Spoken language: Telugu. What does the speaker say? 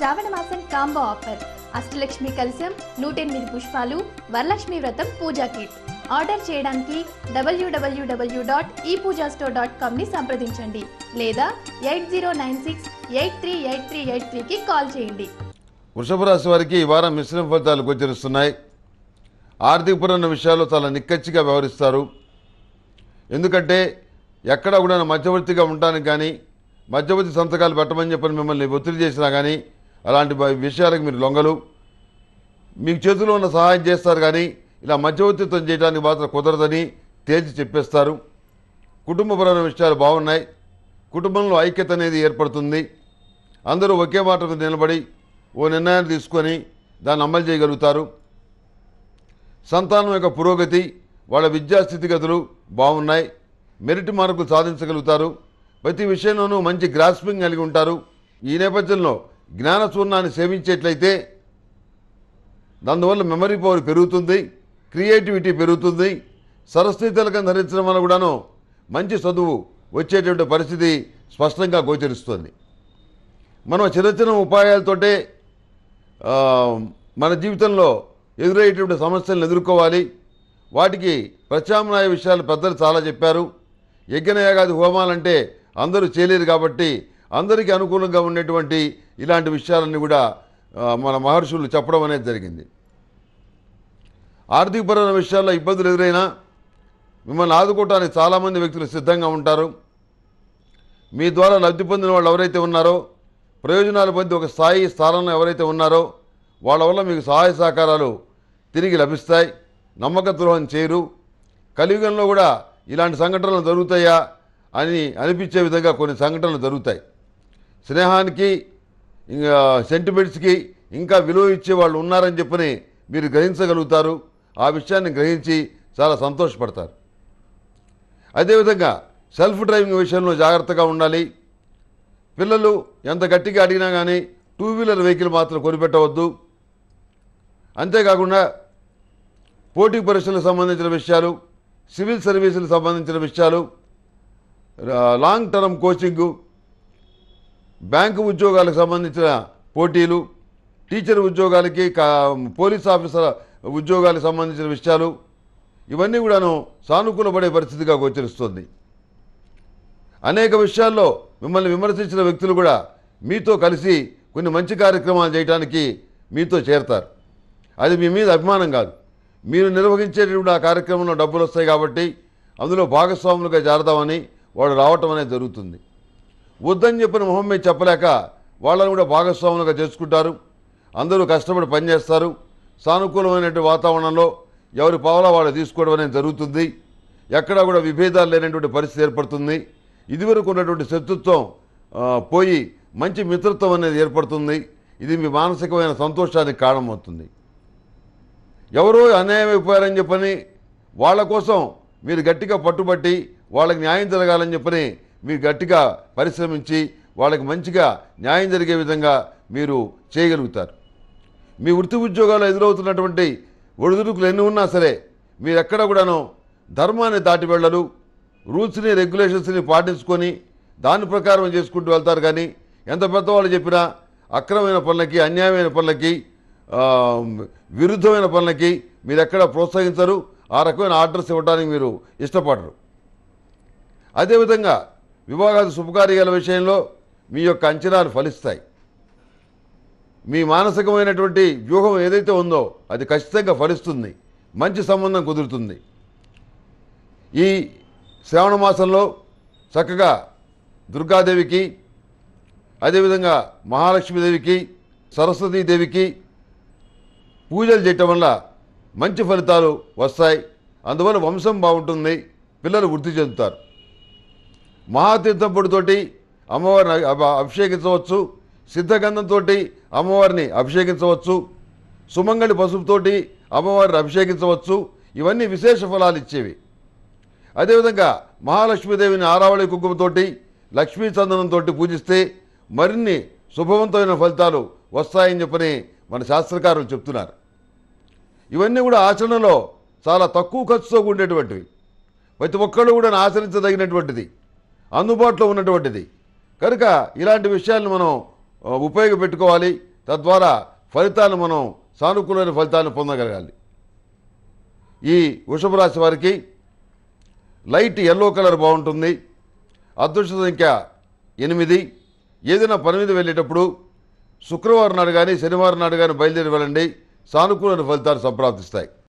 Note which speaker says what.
Speaker 1: శ్రావణ మాసం కాంబో ఆఫర్ అష్టలక్ష్మి కలశం నూట ఎనిమిది పుష్పాలు వరలక్ష్మి వ్రతం పూజా కిట్ ఆర్డర్ చేయడానికి డబ్ల్యూడబ్ల్యూడబ్ల్యూ డాట్ ఈ పూజా స్టోర్ డాట్ కామ్ని సంప్రదించండి లేదా eight zero nine six eight three eight three eight త్రీకి కాల్ చేయండి
Speaker 2: వృషభ రాశి వారికి ఈ వారం మిశ్రమ ఫలితాలు గోచరిస్తున్నాయి ఆర్థికపరమైన విషయాల్లో చాలా నిక్కచ్చిగా వ్యవహరిస్తారు ఎందుకంటే ఎక్కడ కూడా మధ్యవర్తిగా ఉండడానికి కానీ మధ్యవర్తి సంతకాలు పెట్టమని చెప్పని మిమ్మల్ని ఒత్తిడి చేసినా కానీ అలాంటి బ- విషయాలకు మీరు లొంగలు మీకు చేతిలో ఉన్న సహాయం చేస్తారు కానీ ఇలా మధ్యవర్తిత్వం చేయడానికి మాత్రం కుదరదని తేల్చి చెప్పేస్తారు కుటుంబపరమైన విషయాలు బాగున్నాయి కుటుంబంలో ఐక్యత అనేది ఏర్పడుతుంది అందరూ ఒకే మాట మీద నిలబడి ఓ నిర్ణయాన్ని తీసుకొని దాన్ని అమలు చేయగలుగుతారు సంతానం యొక్క పురోగతి వాళ్ళ విద్యా స్థితిగతులు బాగున్నాయి మెరిట్ మార్కులు సాధించగలుగుతారు ప్రతి విషయంలోనూ మంచి గ్రాస్పింగ్ కలిగి ఉంటారు ఈ నేపథ్యంలో జ్ఞాన చూర్ణాన్ని సేవించేట్లయితే దానివల్ల మెమరీ పవర్ పెరుగుతుంది క్రియేటివిటీ పెరుగుతుంది సరస్వతి తిలకం ధరించడం వల్ల కూడాను మంచి చదువు వచ్చేటువంటి పరిస్థితి స్పష్టంగా గోచరిస్తుంది మనం చిన్న చిన్న ఉపాయాలతోటే ఆ, మన జీవితంలో ఎదురయ్యేటువంటి సమస్యలను ఎదుర్కోవాలి వాటికి ప్రత్యామ్నాయ విషయాలు పెద్దలు చాలా చెప్పారు యజ్ఞయాగాది హోమాలంటే అందరూ చేయలేరు కాబట్టి అందరికీ అనుకూలంగా ఉండేటువంటి ఇలాంటి విషయాలన్నీ కూడా ఆ, మన మహర్షులు చెప్పడం అనేది జరిగింది ఆర్థికపరమైన విషయాల్లో ఇబ్బందులు ఎదురైనా మిమ్మల్ని ఆదుకోవటానికి చాలామంది వ్యక్తులు సిద్ధంగా ఉంటారు మీ ద్వారా లబ్ధి పొందిన వాళ్ళు ఎవరైతే ఉన్నారో ప్రయోజనాలు పొంది ఒక స్థాయి స్థానంలో ఎవరైతే ఉన్నారో వాళ్ళ వల్ల మీకు సహాయ సహకారాలు తిరిగి లభిస్తాయి నమ్మక ద్రోహం చేయరు కలియుగంలో కూడా ఇలాంటి సంఘటనలు జరుగుతాయా అని అనిపించే విధంగా కొన్ని సంఘటనలు జరుగుతాయి స్నేహానికి ఇంకా సెంటిమెంట్స్కి ఇంకా విలువ ఇచ్చే వాళ్ళు ఉన్నారని చెప్పని మీరు గ్రహించగలుగుతారు ఆ విషయాన్ని గ్రహించి చాలా సంతోషపడతారు అదేవిధంగా సెల్ఫ్ డ్రైవింగ్ విషయంలో జాగ్రత్తగా ఉండాలి పిల్లలు ఎంత గట్టిగా అడిగినా కానీ టూ వీలర్ వెహికల్ మాత్రం కొనిపెట్టవద్దు అంతేకాకుండా పోటీ పరీక్షలకు సంబంధించిన విషయాలు సివిల్ సర్వీసులకు సంబంధించిన విషయాలు రా- లాంగ్ టర్మ్ కోచింగు బ్యాంకు ఉద్యోగాలకు సంబంధించిన పోటీలు టీచర్ ఉద్యోగాలకి కా పోలీస్ ఆఫీసర్ ఉద్యోగాలకు సంబంధించిన విషయాలు ఇవన్నీ కూడాను సానుకూలపడే పరిస్థితిగా గోచరిస్తుంది అనేక విషయాల్లో మిమ్మల్ని విమర్శించిన వ్యక్తులు కూడా మీతో కలిసి కొన్ని మంచి కార్యక్రమాలు చేయడానికి మీతో చేరతారు అది మీ మీద అభిమానం కాదు మీరు నిర్వహించేటప్పుడు ఆ కార్యక్రమంలో డబ్బులు వస్తాయి కాబట్టి అందులో భాగస్వాములుగా చేరదామని వాడు రావటం అనేది జరుగుతుంది వద్దని చెప్పిన మొహం మీద చెప్పలేక వాళ్ళని కూడా భాగస్వాములుగా చేసుకుంటారు అందరూ కష్టపడి పనిచేస్తారు సానుకూలమైనటువంటి వాతావరణంలో ఎవరి పావలా వాళ్ళు తీసుకోవడం అనేది జరుగుతుంది ఎక్కడా కూడా విభేదాలు లేనటువంటి పరిస్థితి ఏర్పడుతుంది ఇదివరకు ఉన్నటువంటి శత్రుత్వం ఆ, పోయి మంచి మిత్రత్వం అనేది ఏర్పడుతుంది ఇది మీ మానసికమైన సంతోషానికి కారణమవుతుంది ఎవరో అన్యాయం అయిపోయారని చెప్పని వాళ్ళ కోసం మీరు గట్టిగా పట్టుబట్టి వాళ్ళకి న్యాయం జరగాలని చెప్పని మీరు గట్టిగా పరిశ్రమించి వాళ్ళకి మంచిగా న్యాయం జరిగే విధంగా మీరు చేయగలుగుతారు మీ వృత్తి ఉద్యోగాలు ఎదురవుతున్నటువంటి ఒడిదుడుకులు ఎన్ని ఉన్నా సరే మీరు ఎక్కడ కూడాను ధర్మాన్ని దాటి వెళ్ళరు రూల్స్ని రెగ్యులేషన్స్ని పాటించుకొని దాని ప్రకారం చేసుకుంటూ వెళ్తారు కానీ ఎంత పెద్దవాళ్ళు చెప్పినా అక్రమమైన పనులకి అన్యాయమైన పనులకి ఆ, విరుద్ధమైన పనులకి మీరు ఎక్కడ ప్రోత్సహించరు ఆ రకమైన ఆర్డర్స్ ఇవ్వడానికి మీరు ఇష్టపడరు అదేవిధంగా వివాహాది శుభకార్యాల విషయంలో మీ యొక్క అంచనాలు ఫలిస్తాయి మీ మానసికమైనటువంటి వ్యూహం ఏదైతే ఉందో అది ఖచ్చితంగా ఫలిస్తుంది మంచి సంబంధం కుదురుతుంది ఈ శ్రావణ మాసంలో చక్కగా దుర్గాదేవికి అదేవిధంగా మహాలక్ష్మీదేవికి సరస్వతీదేవికి పూజలు చేయటం వల్ల మంచి ఫలితాలు వస్తాయి అందువల్ల వంశం బాగుంటుంది పిల్లలు వృద్ధి చెందుతారు మహాతీర్థం పొడితోటి అమ్మవారిని అభ- అభిషేకించవచ్చు సిద్ధగంధంతో అమ్మవారిని అభిషేకించవచ్చు సుమంగళి పసుపుతోటి అమ్మవారిని అభిషేకించవచ్చు ఇవన్నీ విశేష ఫలాలు ఇచ్చేవి అదేవిధంగా మహాలక్ష్మీదేవిని ఆరావళి కుంకుమతోటి లక్ష్మీ చందనంతో పూజిస్తే మరిన్ని శుభవంతమైన ఫలితాలు వస్తాయని చెప్పని మన శాస్త్రకారులు చెప్తున్నారు ఇవన్నీ కూడా ఆచరణలో చాలా తక్కువ ఖర్చుతో ఉండేటువంటివి ప్రతి ఒక్కళ్ళు కూడా ఆచరించదగినటువంటిది అందుబాటులో ఉన్నటువంటిది కనుక ఇలాంటి విషయాలను మనం ఆ, ఉపయోగపెట్టుకోవాలి తద్వారా ఫలితాన్ని మనం సానుకూలమైన ఫలితాన్ని పొందగలగాలి ఈ వృషభ రాశి వారికి లైట్ ఎల్లో కలర్ బాగుంటుంది అదృష్ట సంఖ్య ఎనిమిది ఏదైనా పని మీద వెళ్ళేటప్పుడు శుక్రవారం నాడు కానీ శనివారం నాడు కానీ బయలుదేరి వెళ్ళండి సానుకూలమైన ఫలితాలు సంప్రాప్తిస్తాయి